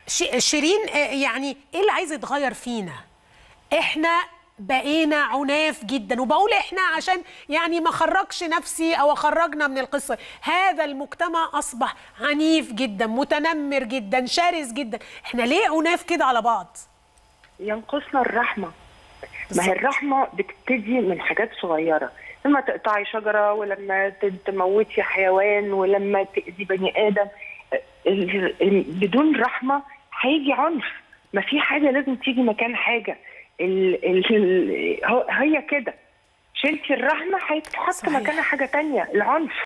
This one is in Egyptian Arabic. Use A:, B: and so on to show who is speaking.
A: ش- شيرين آه، يعني ايه اللي عايز يتغير فينا احنا بقينا عناف جدا وبقول احنا عشان يعني ما خرجش نفسي او اخرجنا من القصه هذا المجتمع اصبح عنيف جدا متنمر جدا شرس جدا احنا ليه عناف كده على بعض
B: ينقصنا الرحمه ما
A: بالظبط.
B: هي الرحمه بتبتدي من حاجات صغيره لما تقطعي شجره ولما ت- تموتي حيوان ولما تاذي بني ادم ال- ال- بدون رحمه هيجي عنف ما في حاجه لازم تيجي مكان حاجه ال ال ال هو- هي كده شلتي الرحمه هيتحط
A: صحيح.
B: مكانها حاجه تانية العنف